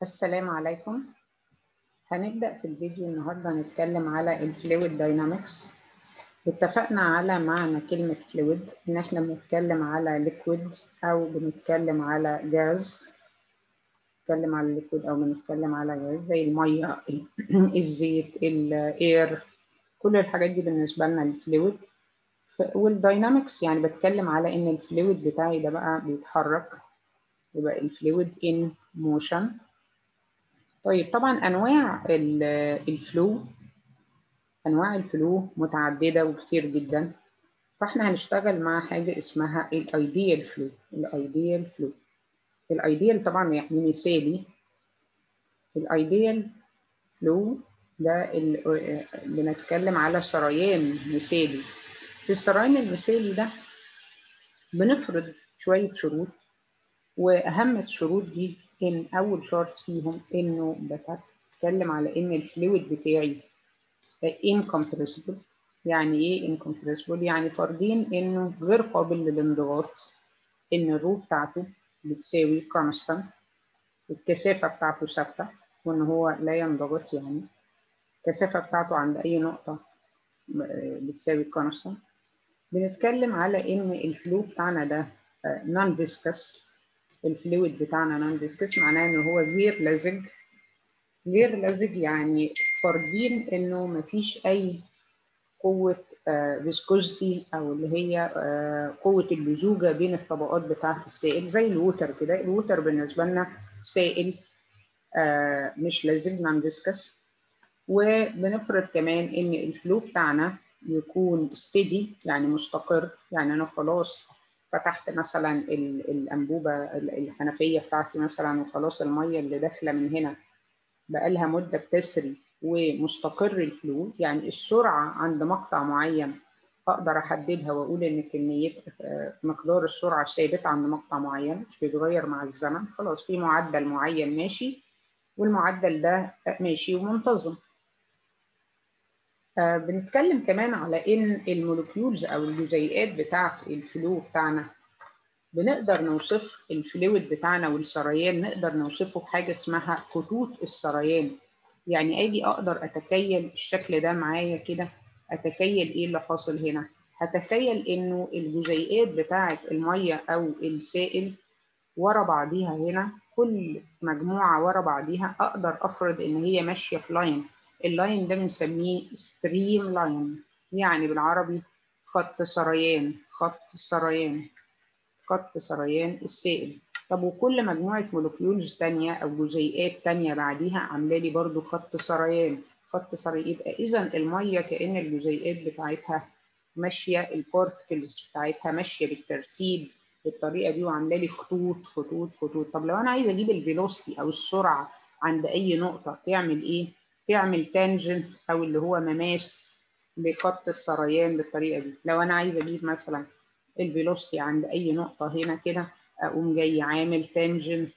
السلام عليكم هنبدأ في الفيديو النهاردة نتكلم على الفلويد داينامكس اتفقنا على معنى كلمة فلويد إن إحنا بنتكلم على ليكويد أو بنتكلم على جاز بنتكلم على ليكويد أو بنتكلم على جاز زي المية الزيت الاير كل الحاجات دي بالنسبة لنا الفلويد والداينامكس يعني بتكلم على إن الفلويد بتاعي ده بقى بيتحرك يبقى الفلويد in motion طيب طبعا انواع الفلو انواع الفلو متعدده وكتير جدا فاحنا هنشتغل مع حاجه اسمها الايديال فلو الايديال فلو الايديال طبعا يعني مثالي الايديال فلو ده بنتكلم على سريان مثالي في السريان المثالي ده بنفرض شويه شروط واهم الشروط دي ان اول شرط فيهم انه بتكلم على ان الفلويد بتاعي incompressible يعني ايه incompressible يعني فارضين انه غير قابل للانضغاط ان الرو بتاعته بتساوي constant الكثافة بتاعته ثابتة وان هو لا ينضغط يعني الكثافة بتاعته عند اي نقطة بتساوي constant بنتكلم على ان الفلو بتاعنا ده non viscous الفلويد بتاعنا نون فيسكس معناه ان هو غير لزج غير لزج يعني فارضين انه مفيش اي قوة فيسكوزيتي او اللي هي آه قوة اللزوجة بين الطبقات بتاعة السائل زي الووتر كده الووتر بالنسبة لنا سائل آه مش لزج نون فيسكس وبنفرض كمان ان الفلو بتاعنا يكون ستيدي يعني مستقر يعني انا خلاص فتحت مثلا الانبوبه الحنفيه بتاعتي مثلا وخلاص الميه اللي داخله من هنا بقالها مده بتسري ومستقر الفلو يعني السرعه عند مقطع معين اقدر احددها واقول ان كميه مقدار السرعه ثابت عند مقطع معين مش بيتغير مع الزمن خلاص في معدل معين ماشي والمعدل ده ماشي ومنتظم آه بنتكلم كمان على ان المولكيولز او الجزيئات بتاعه الفلو بتاعنا بنقدر نوصف الفلويد بتاعنا والسريان نقدر نوصفه بحاجه اسمها خطوط السريان يعني اجي اقدر اتخيل الشكل ده معايا كده اتخيل ايه اللي حاصل هنا هتخيل انه الجزيئات بتاعه الميه او السائل ورا بعضيها هنا كل مجموعه ورا بعضيها اقدر افرض ان هي ماشيه في لاين اللاين ده بنسميه ستريم لاين يعني بالعربي خط سريان خط سريان خط سريان السائل طب وكل مجموعة مولكيولز تانية أو جزيئات تانية بعديها عاملة لي برضو خط سريان خط سريان يبقى إذا المية كأن الجزيئات بتاعتها ماشية البارتكلز بتاعتها ماشية بالترتيب بالطريقة دي وعاملة لي خطوط خطوط خطوط طب لو أنا عايزة أجيب الفيلوسيتي أو السرعة عند أي نقطة تعمل إيه؟ تعمل تانجنت او اللي هو مماس لخط السريان بالطريقه دي لو انا عايزه اجيب مثلا الفيلوسيتي عند اي نقطه هنا كده اقوم جاي عامل تانجنت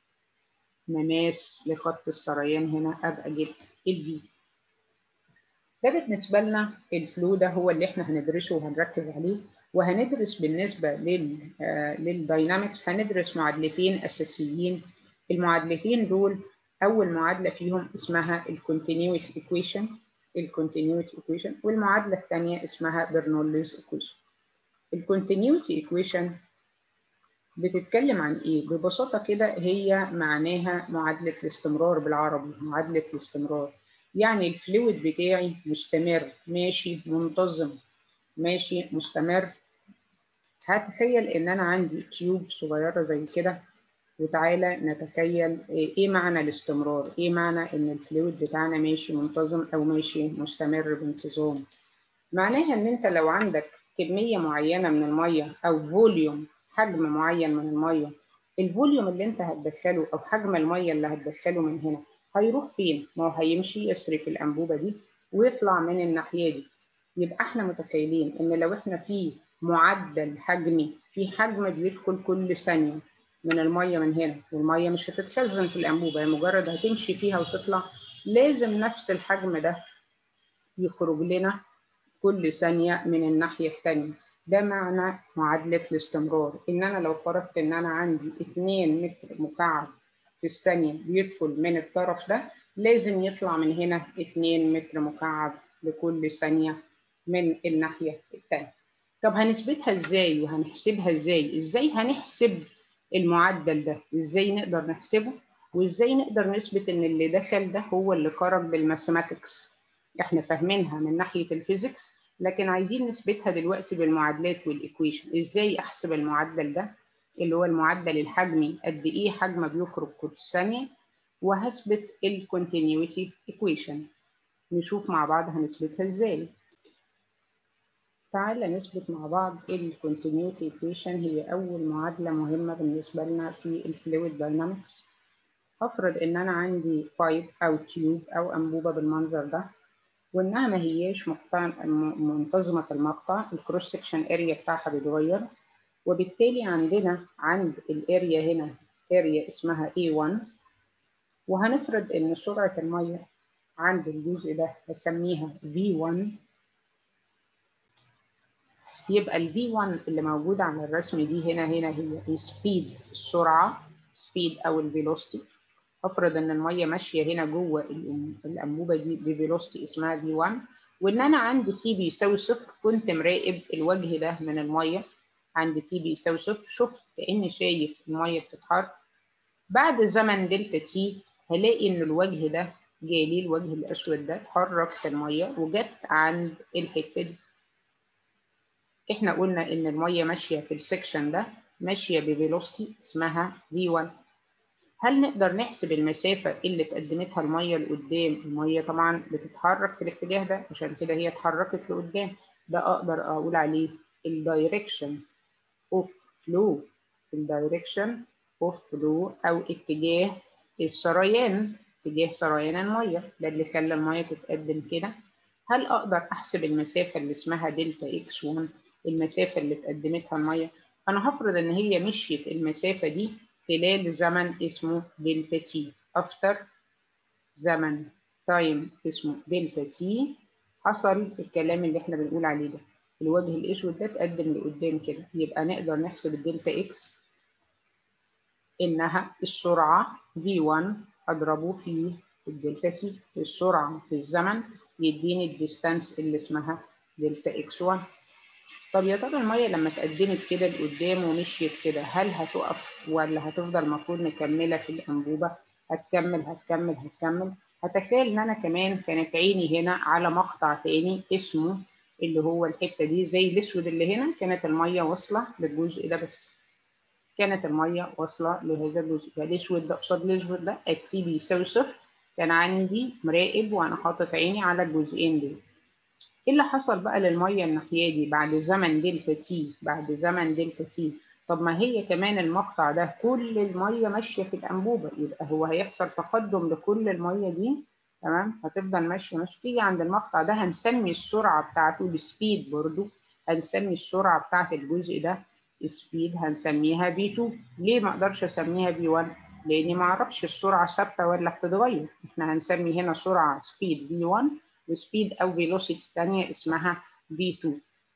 مماس لخط السريان هنا ابقى جبت الفي ده بالنسبه لنا الفلو ده هو اللي احنا هندرسه وهنركز عليه وهندرس بالنسبه لل للداينامكس هندرس معادلتين اساسيين المعادلتين دول أول معادلة فيهم اسمها الكونتينيوتي ايكويشن الكونتينيوتي ايكويشن والمعادلة الثانية اسمها برنوليز ايكويشن الكونتينيوتي ايكويشن بتتكلم عن ايه؟ ببساطة كده هي معناها معادلة الاستمرار بالعربي معادلة الاستمرار يعني الفلويد بتاعي مستمر ماشي منتظم ماشي مستمر هتخيل ان انا عندي تيوب صغيرة زي كده وتعالى نتخيل ايه معنى الاستمرار ايه معنى ان الفلويد بتاعنا ماشي منتظم او ماشي مستمر بانتظام معناها ان انت لو عندك كميه معينه من الميه او فوليوم حجم معين من الميه الفوليوم اللي انت هتدخله او حجم الميه اللي هتدخله من هنا هيروح فين ما هو هيمشي يسري في الانبوبه دي ويطلع من الناحيه دي يبقى احنا متخيلين ان لو احنا في معدل حجمي في حجم بيدخل كل ثانيه من الميه من هنا والميه مش هتتخزن في الانبوبه هي مجرد هتمشي فيها وتطلع لازم نفس الحجم ده يخرج لنا كل ثانيه من الناحيه الثانيه ده معنى معادله الاستمرار ان انا لو فرضت ان انا عندي 2 متر مكعب في الثانية بيدخل من الطرف ده لازم يطلع من هنا 2 متر مكعب لكل ثانية من الناحية التانية طب هنثبتها ازاي وهنحسبها ازاي ازاي هنحسب المعدل ده ازاي نقدر نحسبه وازاي نقدر نثبت ان اللي دخل ده هو اللي خرج بالماثيماتكس احنا فاهمينها من ناحيه الفيزيكس لكن عايزين نثبتها دلوقتي بالمعادلات والايكويشن ازاي احسب المعدل ده اللي هو المعدل الحجمي قد ايه حجم بيخرج كل ثانيه وهثبت الكونتينيوتي ايكويشن نشوف مع بعض هنثبتها ازاي تعالى نثبت مع بعض الكونتينيوتي ايكويشن هي اول معادله مهمه بالنسبه لنا في الفلويد داينامكس افرض ان انا عندي بايب او تيوب او انبوبه بالمنظر ده وانها ما هياش منتظمه المقطع الكروس سكشن اريا بتاعها بيتغير وبالتالي عندنا عند الاريا هنا اريا اسمها A1 وهنفرض ان سرعه الميه عند الجزء ده هسميها V1 يبقى ال V1 اللي موجودة على الرسم دي هنا هنا هي سبيد السرعة سبيد أو الفيلوستي افرض ان الميه ماشيه هنا جوه الانبوبه دي بفيلوستي اسمها في 1 وان انا عندي تي بيساوي صفر كنت مراقب الوجه ده من الميه عند تي بيساوي صفر شفت كاني شايف الميه بتتحرك بعد زمن دلتا تي هلاقي ان الوجه ده جالي الوجه الاسود ده اتحرك في الميه وجت عند الحته دي احنا قلنا ان الميه ماشيه في السكشن ده ماشيه بفيلوستي اسمها في 1 هل نقدر نحسب المسافة اللي اتقدمتها المية لقدام؟ المية طبعا بتتحرك في الاتجاه ده عشان كده هي اتحركت لقدام ده أقدر أقول عليه الدايركشن اوف فلو الدايركشن اوف فلو أو اتجاه السريان اتجاه سريان المية ده اللي خلى المية تتقدم كده هل أقدر أحسب المسافة اللي اسمها دلتا إكس 1 المسافة اللي اتقدمتها المية؟ أنا هفرض إن هي مشيت المسافة دي خلال زمن اسمه دلتا تي افتر زمن تايم اسمه دلتا تي حصل الكلام اللي احنا بنقول عليه ده الوجه الاسود ده اتقدم لقدام كده يبقى نقدر نحسب الدلتا اكس انها السرعه v1 اضربه في الدلتا تي السرعه في الزمن يديني الديستانس اللي اسمها دلتا اكس 1 طب يا ترى الميه لما اتقدمت كده لقدام ومشيت كده هل هتقف ولا هتفضل المفروض مكمله في الانبوبه هتكمل هتكمل هتكمل هتخيل ان انا كمان كانت عيني هنا على مقطع تاني اسمه اللي هو الحته دي زي الاسود اللي هنا كانت الميه واصله للجزء ده بس كانت الميه واصله لهذا الجزء فالاسود ده قصاد الاسود ده اكس بيساوي صفر كان عندي مراقب وانا حاطط عيني على الجزئين دول ايه اللي حصل بقى للميه الناحيه دي بعد زمن دلتا تي بعد زمن دلتا تي طب ما هي كمان المقطع ده كل الميه ماشيه في الانبوبه يبقى هو هيحصل تقدم لكل الميه دي تمام هتفضل ماشيه ماشيه تيجي عند المقطع ده هنسمي السرعه بتاعته السبيد برضو هنسمي السرعه بتاعت الجزء ده سبيد هنسميها بي 2 ليه ما اقدرش اسميها بي 1 لاني ما اعرفش السرعه ثابته ولا بتتغير احنا هنسمي هنا سرعه سبيد بي 1 وسبيد او فيلوسيتي ثانيه اسمها v2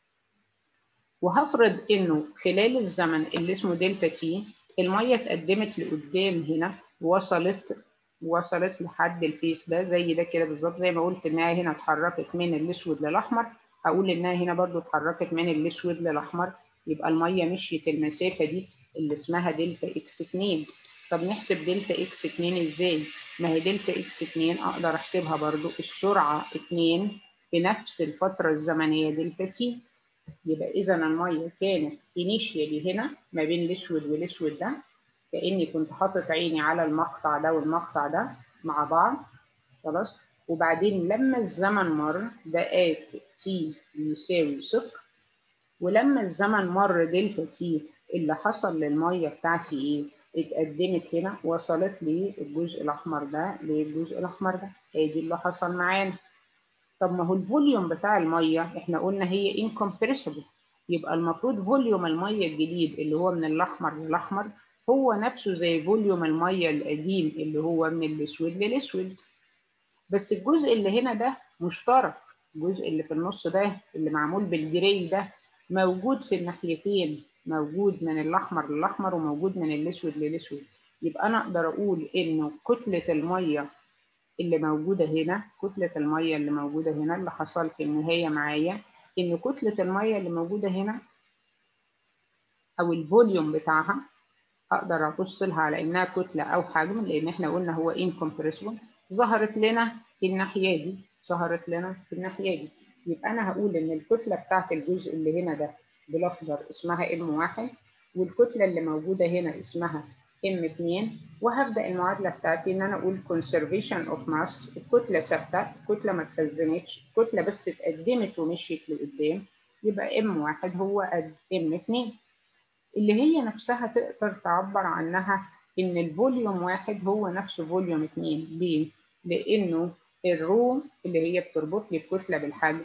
وهفرض انه خلال الزمن اللي اسمه دلتا تي الميه اتقدمت لقدام هنا وصلت وصلت لحد الفيس ده زي ده كده بالظبط زي ما قلت انها هنا اتحركت من الاسود للاحمر هقول انها هنا برضو اتحركت من الاسود للاحمر يبقى الميه مشيت المسافه دي اللي اسمها دلتا اكس 2 طب نحسب دلتا اكس 2 ازاي؟ ما هي دلتا اكس 2 اقدر احسبها برضو السرعه 2 في نفس الفتره الزمنيه دلتا تي يبقى اذا الميه كانت انيشيالي هنا ما بين الاسود والاسود ده كاني كنت حاطط عيني على المقطع ده والمقطع ده مع بعض خلاص وبعدين لما الزمن مر دقات تي يساوي صفر ولما الزمن مر دلتا تي اللي حصل للميه بتاعتي ايه؟ اتقدمت هنا وصلت للجزء الاحمر ده للجزء الاحمر ده هي دي اللي حصل معانا طب ما هو الفوليوم بتاع الميه احنا قلنا هي انكمبريسبل يبقى المفروض فوليوم الميه الجديد اللي هو من الاحمر للاحمر هو نفسه زي فوليوم الميه القديم اللي هو من الاسود للاسود بس الجزء اللي هنا ده مشترك الجزء اللي في النص ده اللي معمول بالجري ده موجود في الناحيتين موجود من الاحمر للاحمر وموجود من الاسود للاسود يبقى انا اقدر اقول انه كتله الميه اللي موجوده هنا كتله الميه اللي موجوده هنا اللي حصل في النهايه معايا ان كتله الميه اللي موجوده هنا او الفوليوم بتاعها اقدر ابص لها على انها كتله او حجم لان احنا قلنا هو incompressible ظهرت لنا الناحيه دي ظهرت لنا في الناحيه دي يبقى انا هقول ان الكتله بتاعت الجزء اللي هنا ده بالاخضر اسمها ام واحد والكتله اللي موجوده هنا اسمها ام 2 وهبدا المعادله بتاعتي ان انا اقول conservation of mass الكتله ثابته الكتله ما اتخزنتش الكتله بس اتقدمت ومشيت لقدام يبقى ام واحد هو قد ام 2 اللي هي نفسها تقدر تعبر عنها ان الفوليوم واحد هو نفسه فوليوم 2 ليه؟ لانه الرو اللي هي بتربط لي الكتله بالحجم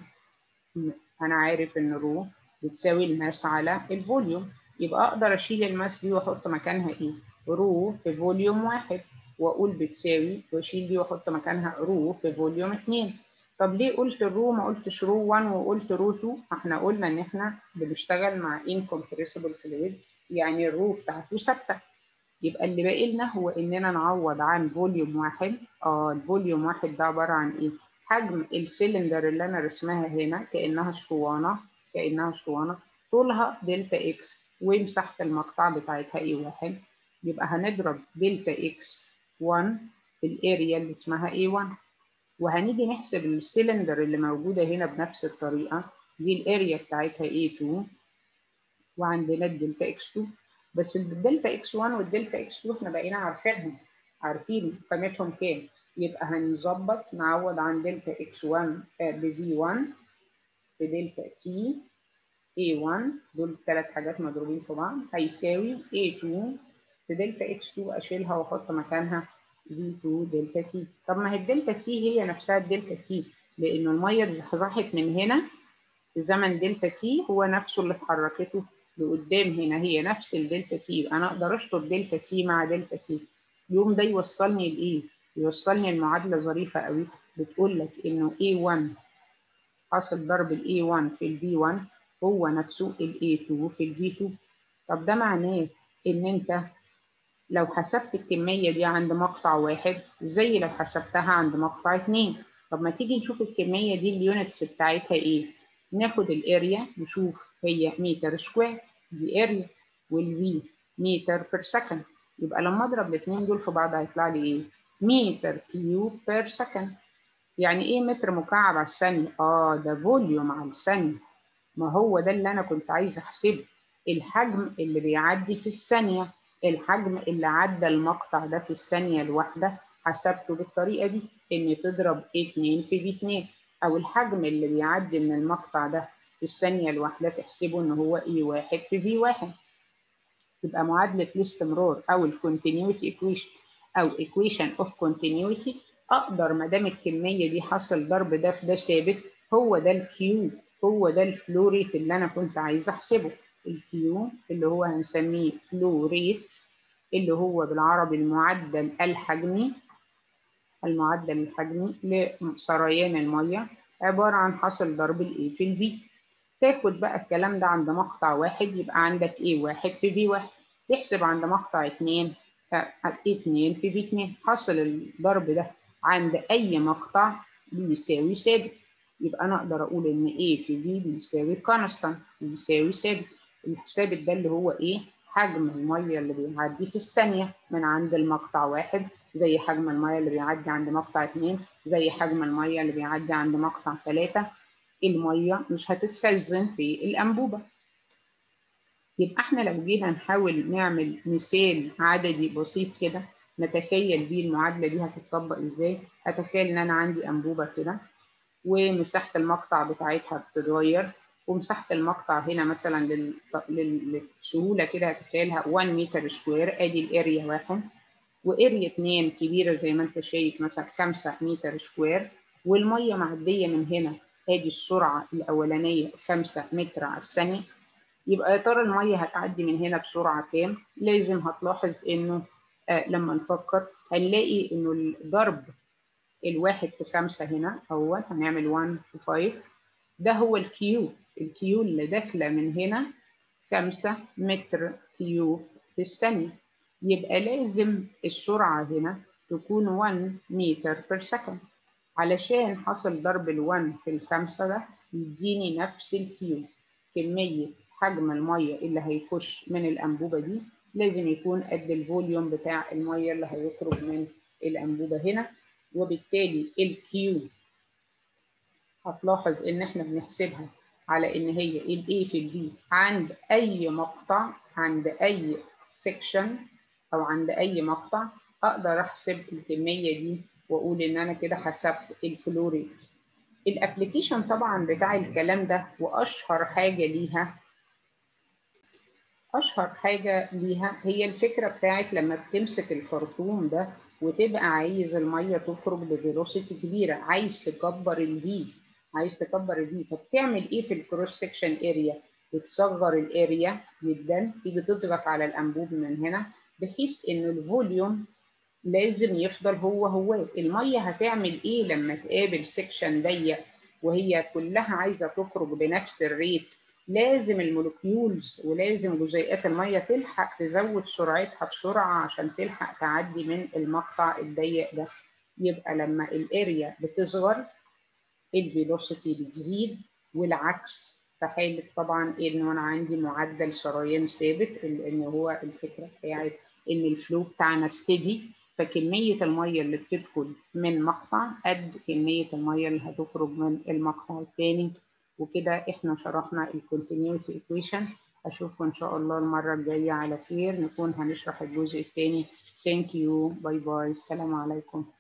انا عارف ان الرو بتساوي الماس على الفوليوم يبقى اقدر اشيل الماس دي واحط مكانها ايه رو في فوليوم واحد واقول بتساوي واشيل دي واحط مكانها رو في فوليوم 2 طب ليه قلت الرو ما قلتش رو 1 وقلت رو 2 احنا قلنا ان احنا بنشتغل مع incompressible fluid يعني الرو بتاعته ثابته يبقى اللي باقي لنا هو اننا نعوض عن فوليوم واحد اه الفوليوم واحد ده عباره عن ايه حجم السلندر اللي انا رسمها هنا كانها اسطوانه كانها اسطوانه طولها دلتا اكس ومساحه المقطع بتاعتها اي واحد يبقى هنضرب دلتا اكس 1 في الاريا اللي اسمها اي 1 وهنيجي نحسب السلندر اللي موجوده هنا بنفس الطريقه دي الاريا بتاعتها اي 2 وعندنا الدلتا اكس 2 بس الدلتا اكس 1 والدلتا اكس 2 احنا بقينا عارفينهم عارفين قيمتهم كام يبقى هنظبط نعوض عن دلتا اكس 1 ب في 1 في دلتا تي اي 1 دول ثلاث حاجات مضروبين في بعض هيساوي اي 2 في دلتا اكس 2 اشيلها واحط مكانها في 2 دلتا تي طب ما هي الدلتا تي هي نفسها الدلتا تي لانه الميه اتزحزحت من هنا في زمن دلتا تي هو نفسه اللي اتحركته لقدام هنا هي نفس الدلتا تي انا اقدر اشطب دلتا تي مع دلتا تي اليوم ده يوصلني لايه يوصلني لمعادله ظريفه قوي بتقول لك انه A1 حاصل ضرب ال A1 في ال V1 هو نفسه ال A2 في ال V2 طب ده معناه ان انت لو حسبت الكميه دي عند مقطع واحد زي لو حسبتها عند مقطع اتنين طب ما تيجي نشوف الكميه دي اليونتس بتاعتها ايه ناخد الاريا نشوف هي متر سكوير دي اريا والفي متر بير سكند يبقى لما اضرب الاثنين دول في بعض هيطلع لي ايه متر كيوب بير سكند يعني ايه متر مكعب على الثانيه اه ده فوليوم على الثانيه ما هو ده اللي انا كنت عايز احسبه الحجم اللي بيعدي في الثانيه الحجم اللي عدى المقطع ده في الثانيه الواحده حسبته بالطريقه دي ان تضرب 2 في في 2 او الحجم اللي بيعدي من المقطع ده في الثانيه الواحده تحسبه ان هو اي واحد في في واحد تبقى معادله الاستمرار او الكونتينيوتي ايكويشن او ايكويشن اوف كونتينيوتي اقدر ما دام الكميه دي حصل ضرب ده في ده ثابت هو ده الكيو هو ده الفلو ريت اللي انا كنت عايز احسبه الكيو اللي هو هنسميه فلو ريت اللي هو بالعربي المعدل الحجمي المعدل الحجمي لسريان الميه عباره عن حاصل ضرب الاي في الفي تاخد بقى الكلام ده عند مقطع واحد يبقى عندك ايه واحد في في واحد تحسب عند مقطع اتنين اتنين في في اتنين حاصل الضرب ده عند اي مقطع بيساوي ثابت يبقى انا اقدر اقول ان A في B بيساوي كونستانت بيساوي ثابت الثابت ده اللي هو ايه حجم الميه اللي بيعدي في الثانيه من عند المقطع واحد زي حجم الميه اللي بيعدي عند مقطع اتنين زي حجم الميه اللي بيعدي عند مقطع ثلاثة الميه مش هتتخزن في الانبوبه يبقى احنا لو جينا نحاول نعمل مثال عددي بسيط كده نتخيل بيه المعادله دي هتتطبق ازاي هتخيل ان انا عندي انبوبه كده ومساحه المقطع بتاعتها بتتغير ومساحه المقطع هنا مثلا لل... للسهوله كده هتخيلها 1 متر سكوير ادي الاريا واحد واريا 2 كبيره زي ما انت شايف مثلا 5 متر سكوير والميه معديه من هنا ادي السرعه الاولانيه 5 متر على الثانيه يبقى يا ترى الميه هتعدي من هنا بسرعه كام لازم هتلاحظ انه آه لما نفكر هنلاقي انه الضرب الواحد في خمسة هنا أول هنعمل 1 في 5 ده هو الكيو الكيو اللي داخلة من هنا خمسة متر كيوب في الثانية يبقى لازم السرعة هنا تكون 1 متر بير سكند علشان حصل ضرب ال1 في الخمسة ده يديني نفس الكيو كمية حجم المية اللي هيخش من الأنبوبة دي لازم يكون قد الفوليوم بتاع المية اللي هيخرج من الأنبوبة هنا وبالتالي الكيو هتلاحظ إن إحنا بنحسبها على إن هي ال A في ال B عند أي مقطع عند أي سيكشن أو عند أي مقطع أقدر أحسب الكمية دي وأقول إن أنا كده حسبت الفلو ريت. الأبلكيشن طبعا بتاع الكلام ده وأشهر حاجة ليها أشهر حاجة ليها هي الفكرة بتاعت لما بتمسك الخرطوم ده وتبقى عايز المية تخرج بفيلوسيتي كبيرة عايز تكبر الفي عايز تكبر الفي فبتعمل ايه في الكروس سكشن اريا بتصغر الاريا جدا تيجي تضغط على الانبوب من هنا بحيث ان الفوليوم لازم يفضل هو هو المية هتعمل ايه لما تقابل سكشن ضيق وهي كلها عايزة تخرج بنفس الريت لازم المولكيولز ولازم جزيئات المية تلحق تزود سرعتها بسرعة عشان تلحق تعدي من المقطع الضيق ده يبقى لما الاريا بتصغر الفيلوسيتي بتزيد والعكس في حالة طبعا ان انا عندي معدل سريان ثابت ان هو الفكرة بتاعت ان الفلو بتاعنا ستيدي فكمية المية اللي بتدخل من مقطع قد كمية المية اللي هتخرج من المقطع التاني وكده احنا شرحنا الكونتينيوتي ايكويشن اشوفكم ان شاء الله المرة الجاية على خير نكون هنشرح الجزء الثاني ثانك يو باي باي السلام عليكم